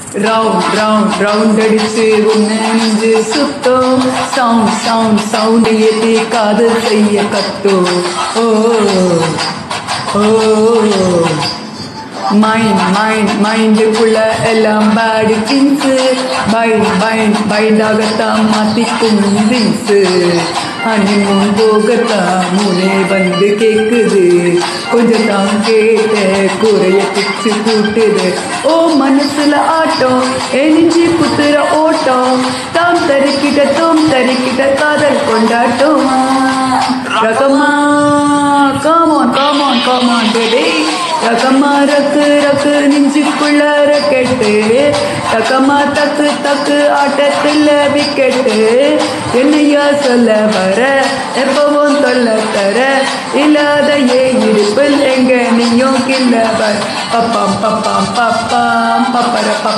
round round round அடிச்சு ஒன்று நெஞ்சு சுத்தம் சவுண்ட் சவுண்ட் சவுண்ட் ஏற்றி காதல் செய்ய கத்தும் ஓ ஓ மைண்ட் மைண்ட் மைண்டுக்குள்ள எல்லாம் பேடு திங்ஸு பைண்ட் பைண்ட் பைண்டாகத்தான் மாத்திக்கும் திங்ஸு ஹனிமூன் போகத்தான் மூளை வந்து கேக்குது கொஞ்சம் தான் கேட்ட குறைய பிச்சு கூட்டுது ஓ மனசுல ஆட்டம் எரிஞ்சு குத்துற ஓட்டம் தாம் தரிக்கிட்ட தோம் தரிக்கிட்ட காதல் கொண்டாட்டம் ரகமா காமான் காமான் காமான் பேபி ரகமா ரக்கு ரக்கு நெஞ்சுக்குள்ள ரக்கெட்டு தக்கமா தக்கு தக்கு ஆட்டத்தில் விக்கெட்டு என்னையா சொல்ல வர எப்பவும் சொல்ல தர இல்லாத ஏ இடுப்பில் எங்க நீயும் கில்லவர் பப்பாம் பப்பாம் பப்பாம் பப்பர பப்ப